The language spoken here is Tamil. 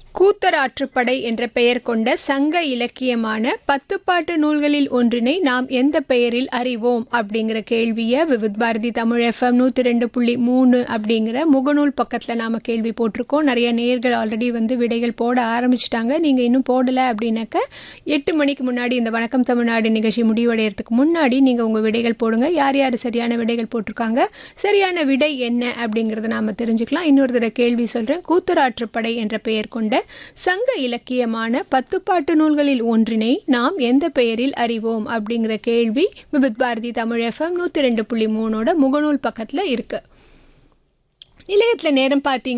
கூத்தராற்றுப்படை என்ற பெயர் கொண்ட சங்க இலக்கியமான பத்துப்பாட்டு நூல்களில் ஒன்றினை நாம் எந்த பெயரில் அறிவோம் அப்படிங்கிற கேள்வியை விவித் பாரதி தமிழ் எஃப்எம் நூற்றி ரெண்டு புள்ளி மூணு அப்படிங்கிற முகநூல் பக்கத்தில் நாம் கேள்வி போட்டிருக்கோம் நிறைய நேர்கள் ஆல்ரெடி வந்து விடைகள் போட ஆரம்பிச்சிட்டாங்க நீங்கள் இன்னும் போடலை அப்படின்னாக்க எட்டு மணிக்கு முன்னாடி இந்த வணக்கம் தமிழ்நாடு நிகழ்ச்சி முடிவடைகிறதுக்கு முன்னாடி நீங்கள் உங்கள் விடைகள் போடுங்க யார் யார் சரியான விடைகள் போட்டிருக்காங்க சரியான விடை என்ன அப்படிங்கிறத நாம் தெரிஞ்சுக்கலாம் இன்னொரு தடவை கேள்வி சொல்கிறேன் கூத்தராற்றுப்படை என்ற பெயர் கொண்ட சங்க இலக்கியமான பத்துப்பாட்டு நூல்களில் ஒன்றினை நாம் எந்த பெயரில் அறிவோம் அப்படிங்கிற கேள்வி விவித் பாரதி தமிழ் எஃப்எம் நூற்றி ரெண்டு புள்ளி மூணோட முகநூல் பக்கத்தில் இருக்குது நிலையத்தில் நேரம் பார்த்தீங்க